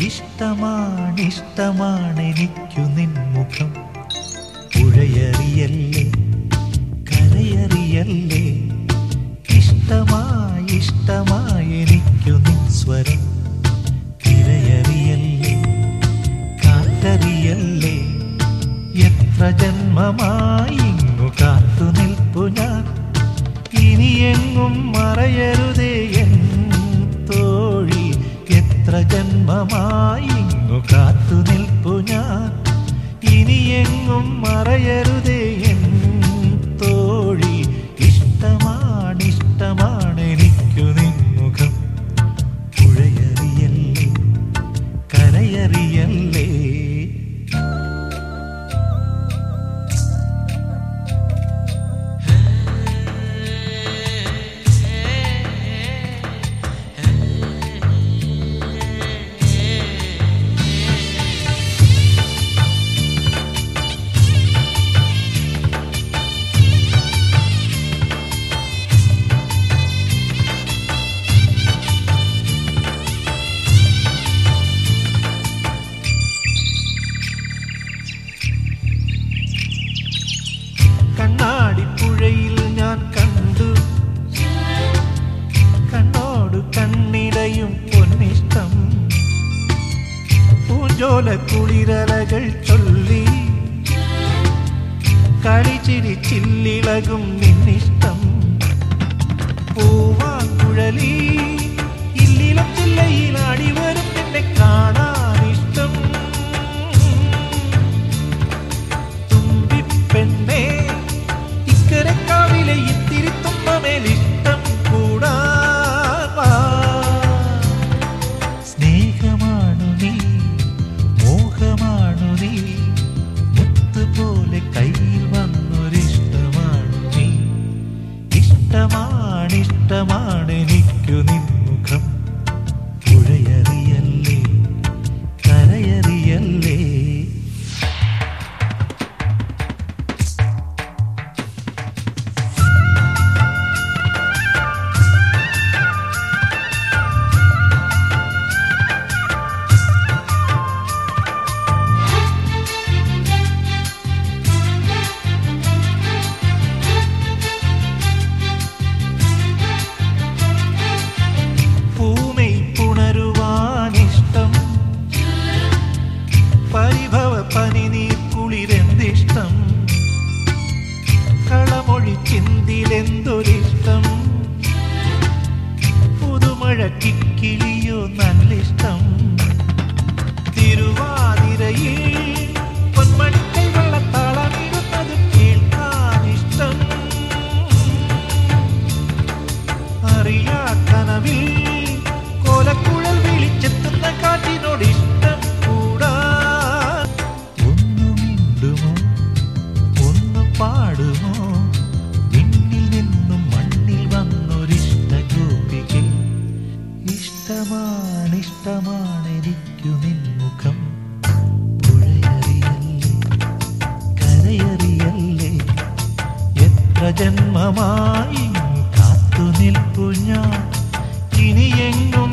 ഇഷ്ടമാണിഷ്ടമാണെനിക്കു നിൻമുഖം പുഴയറിയല്ലേ കരയറിയല്ലേ ഇഷ്ടമായി ഇഷ്ടമായി എനിക്കു നിൻ സ്വരം തിരയറിയല്ലേ കാറ്ററിയല്ലേ എത്ര ജന്മമായി ഇങ്ങു കാത്തു നിൽപ്പു ഞാൻ ഇനിയെങ്ങും മറയരുതേ എൻ തോഴി എത്ര ജന്മമായി ഇങ്ങു കാത്തു നിൽപ്പു ഞാൻ ഇനിയെങ്ങും മറയരുതേ എൻ തോഴി ഇഷ്ടമാണിഷ്ടമാണ് എനിക്കു നിൻമുഖം പുഴയറിയല്ലേ കരയറിയല്ലേ കണ്ണാടിപ്പുഴയിൽ ഞാൻ കണ്ടു കണ്ണോട് കണ്ണിടയും പൊന്നിഷ്ടം പൂഞ്ചോല കുളിരലകൾ ചൊല്ലി കളിച്ചിരി ചില്ലിളകും നിന്നിഷ്ടം പൂവാങ്കുഴലി ഇല്ലിളം ചില്ലയിൽ അടിവരും നിന്നെ കാണാനിഷ്ടം തുമ്പിപ്പെണ്ണേ ഇക്കരക്കാവിലെ ഇത്തിരി തുമ്പമേലിഷ്ടം കൂടാൻ വാ. സ്നേഹമാണു നീ മോഹമാണു നീ മുത്തുപോലെ കയ്യിൽ വന്നൊരിഷ്ടമാണു നീ ഇഷ്ടമാണിഷ്ടമാണ് എനിക്കു നിൻമുഖം പുഴയറിയല്ലേ കരയറിയല്ലേ പൂമൈ പുണരുവാനിഷ്ടം പരിഭവ പനിനീർ കുളിരെന്തിഷ്ടം കളമൊഴി ചിന്തിലെന്തൊരിഷ്ടം പുതുമഴ കിക്കിളിയോ നല്ലിഷ്ടം തിരുവാതിരയിൽ പൊന്മണിക്കൈ വെള്ളത്താളമിടുന്നത് കേൾക്കാനിഷ്ടം അറിയാ കനവിൽ കോലക്കുഴൽ വിളിച്ചെത്തുന്ന കാറ്റിനോട് ഇഷ്ടം കൂടാ ഒന്ന് മിണ്ടുമോ ഒന്ന് പാടുമോ വിണ്ണിൽ നിന്നും മണ്ണിൽ വന്നൊരിഷ്ട ഗോപിക ഇഷ്ടമാണിഷ്ടമാണ് എനിക്കു നിൻമുഖം പുഴയറിയല്ലേ കരയറിയല്ലേ എത്ര ജന്മമായി കാത്തു നിൽപ്പു ഞാൻ ഇനിയെങ്ങും